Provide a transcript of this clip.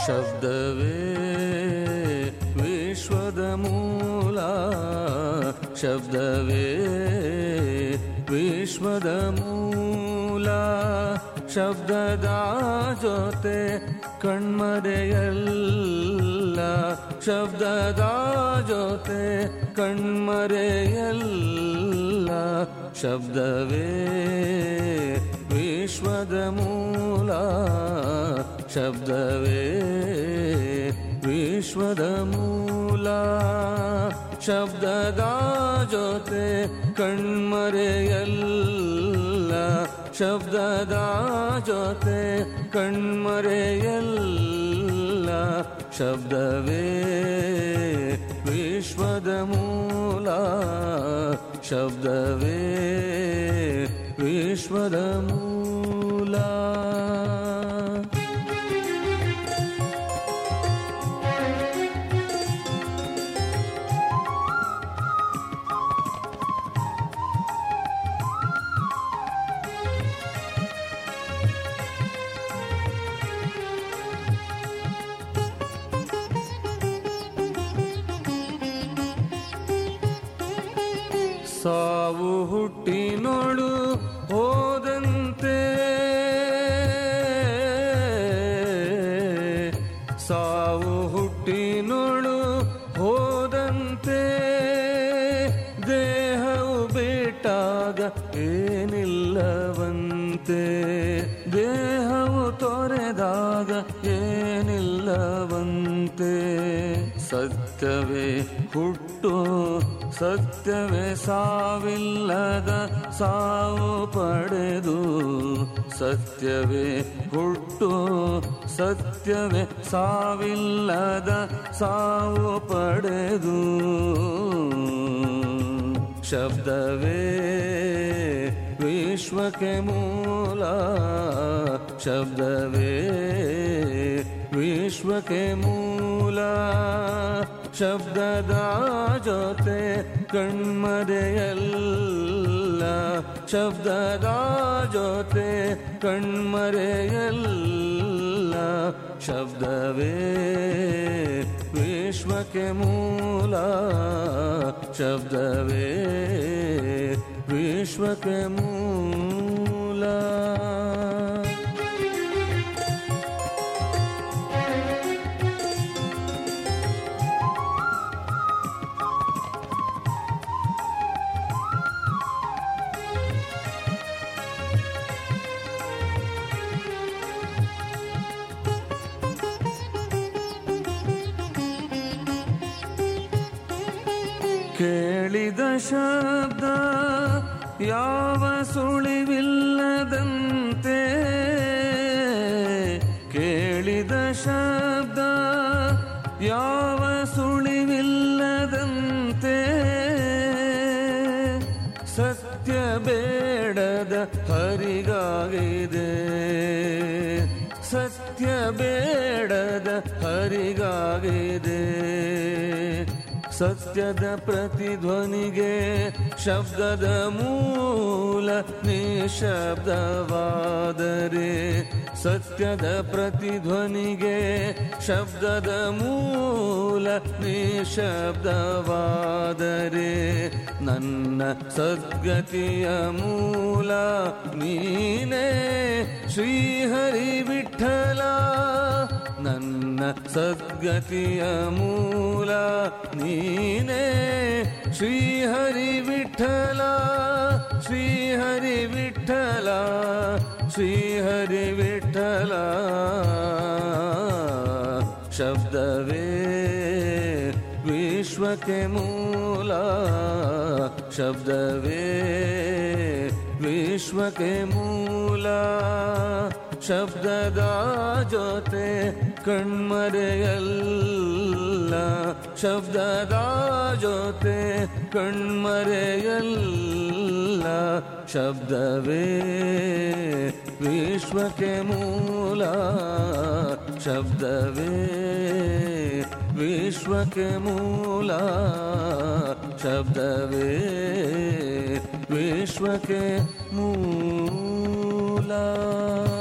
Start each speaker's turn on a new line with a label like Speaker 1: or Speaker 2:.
Speaker 1: ಶಬ್ದವೇ ವಿಶ್ವದ ಮೂಲ ಶಬ್ದವೇ ವಿಶ್ವದ ಮೂಲ ಶಬ್ದದ ಜೊತೆ ಕಣ್ಮರೆಯಲ್ಲ ಶಬ್ದದ ಜೊತೆ ಕಣ್ಮರೆಯಲ್ಲ ಶಬ್ದವೇ ವಿಶ್ವದ ಮೂಲ ಶಬ್ದವೇ ವಿಶ್ವದ ಮೂಲ ಶಬ್ದದ ಜೊತೆ ಕಣ್ಮರೆಯಲ್ಲ ಶಬ್ದದ ಜೊತೆ ಕಣ್ಮರೆಯಲ್ಲ ಶಬ್ದವೇ ವಿಶ್ವದ ಮೂಲ ಶಬ್ದವೇ ವಿಶ್ವದ ಮೂಲ ಸಾವು ಹುಟ್ಟಿನೋಳು ಹೋದಂತೆ ಸಾವು ಹುಟ್ಟಿನೋಳು ಹೋದಂತೆ ದೇಹವು ಬಿಟ್ಟಾಗ ಏನಿಲ್ಲವಂತೆ ದೇಹವು ತೊರೆದಾಗ ಏನಿಲ್ಲವಂತೆ ಸತ್ಯವೇ ಹುಟ್ಟು ಸತ್ಯವೇ ಸಾವಿಲ್ಲದ ಸಾವು ಪಡೆದು ಸತ್ಯವೇ ಹುಟ್ಟು ಸತ್ಯವೇ ಸಾವಿಲ್ಲದ ಸಾವು ಪಡೆದು ಶಬ್ದವೇ ವಿಶ್ವಕ್ಕೆ ಮೂಲ ಶಬ್ದವೇ ವಿಶ್ವಕ್ಕೆ ಮೂಲ ಶಬ್ದದ ಜೊತೆ ಕಣ್ಮರೆಯಲ್ಲ ಶಬ್ದದ ಜೊತೆ ಕಣ್ಮರೆಯಲ್ಲ ಶಬ್ದವೇ ವಿಶ್ವಕ್ಕೆ ಮೂಲ ಶಬ್ದವೇ ವಿಶ್ವಕ್ಕೆ ಮೂಲ ಕೇಳಿದ ಶಬ್ದ ಯಾವ ಸುಳಿವಿಲ್ಲದಂತೆ ಕೇಳಿದ ಶಬ್ದ ಯಾವ ಸುಳಿವಿಲ್ಲದಂತೆ ಸತ್ಯ ಬೇಡದ ಹರಿಗಾಗಿದೆ ಸತ್ಯ ಬೇಡದ ಹರಿಗಾಗಿದೆ ಸತ್ಯದ ಪ್ರತಿಧ್ವನಿಗೆ ಶಬ್ದದ ಮೂಲ ನಿಶಬ್ದವಾದರೆ ಸತ್ಯದ ಪ್ರತಿಧ್ವನಿಗೆ ಶಬ್ದದ ಮೂಲ ನಿಶಬ್ದವಾದರೆ ನನ್ನ ಸದ್ಗತಿಯ ಮೂಲ ನೀನೇ ಶ್ರೀಹರಿ ವಿಠಲ ನನ್ನ ಸದ್ಗತಿಯ ಮೂಲ ನೀನೇ ಶ್ರೀಹರಿ ವಿಠಲ ಶ್ರೀಹರಿ ವಿಠಲ ಶ್ರೀಹರಿ ವಿಠಲ ಶಬ್ದವೇ ವಿಶ್ವಕ್ಕೆ ಮೂಲ ಶಬ್ದವೇ ವಿಶ್ವಕ್ಕೆ ಮೂಲ ಶಬ್ದದ ಜೊತೆ ಕಣ್ಮರೆಯಲ್ಲ ಶಬ್ದದ ಜೊತೆ ಕಣ್ಮರೆಯಲ್ಲ ಶಬ್ದವೇ ವಿಶ್ವಕ್ಕೆ ಮೂಲ ಶಬ್ದವೇ ವಿಶ್ವಕ್ಕೆ ಮೂಲ ಶಬ್ದವೇ ವಿಶ್ವಕ್ಕೆ ಮೂಲ